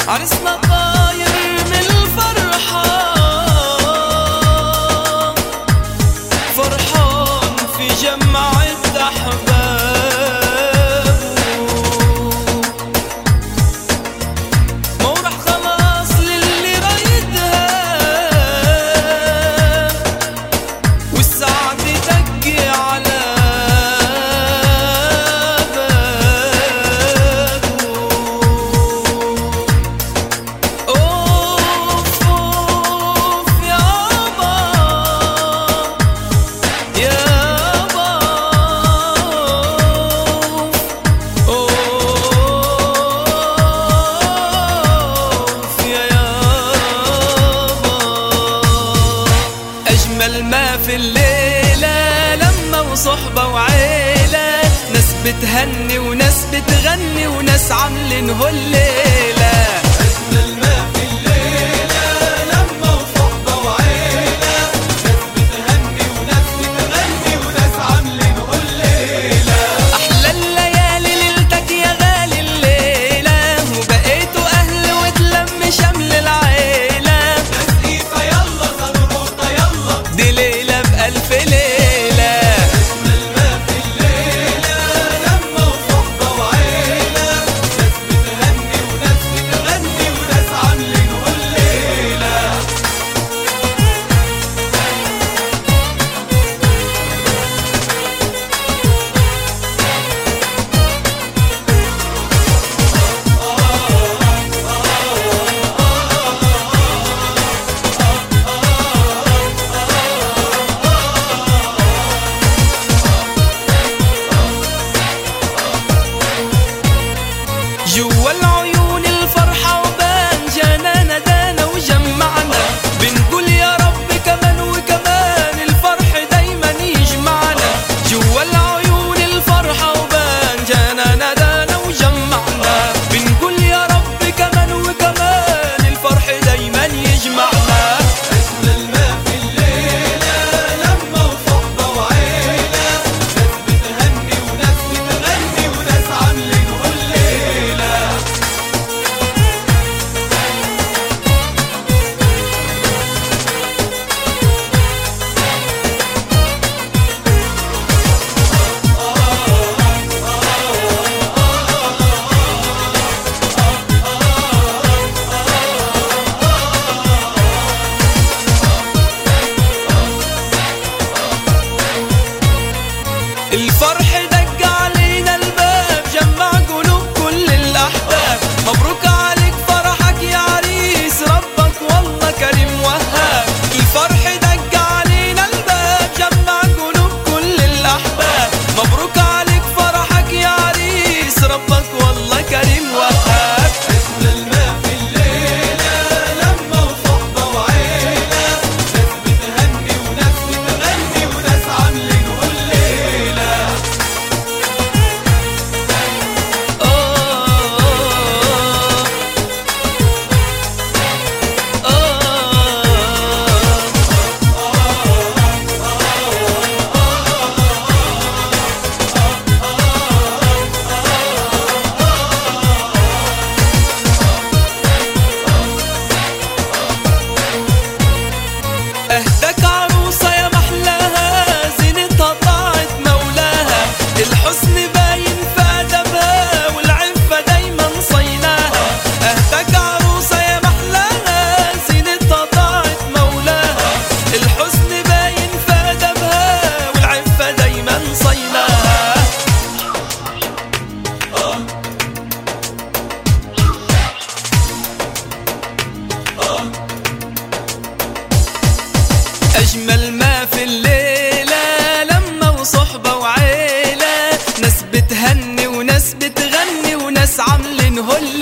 عرسنا طاير من الفرحة فرحان في جمعة أحبابه ما هو راح خلاص للي رايدها والسعد دق على بابه أوف أوف يابا يابا أوف يا يابا أجمل ما في الليلة لما وصحبة وعيلة ناس بتهني وناس بتغني وناس عاملين هالليلة أجمل ما في الليلة لما وصحبة وعيلة ناس بتهني وناس بتغني وناس عاملين الليلة أحلى الليالي ليلتك يا غالي الليلة وبقيتوا أهل وتلم شمل العيلة نسقيفة يلا زغروطة يلا دي ليلة بألف ليلة أجمل ما في الليلة لما وصحبة وعيلة ناس بتهني وناس بتغني وناس عاملين الليلة جوا العيون الفرحة وبان جانا ندانا وجمعنا بنقول يا رب كمان وكمان الفرح دايما يجمعنا جوا العيون الفرحة وبان جانا ندانا وجمعنا بنقول يا رب كمان وكمان الفرح دايما يجمعنا أجمل ما في الليلة لما وصحبة وعيلة ناس بتهني وناس بتغني وناس عاملين الليلة الفرح دق علينا الباب جمع قلوب كل الأحباب مبروك عليك فرحك يا عريس ربك والله كريم وهاب الفرح دق علينا الباب جمع قلوب كل الأحباب مبروك عليك فرحك يا عريس ربك والله كريم وهاب أجمل ما في الليلة لما وصحبة وعيلة ناس بتهني وناس بتغني وناس عاملين الليلة آه آه اهدك عروسة يا محلاها زينتها طاعت مولاها الحسن باين في أدبها والعفة دايما صيناها اهدك عروسة يا محلاها زينتها طاعت مولاها الحسن باين في أدبها والعفة دايما صيناها أجمل ما في الليلة لما وصحبة وعيلة ناس بتهني وناس بتغني وناس عاملين هل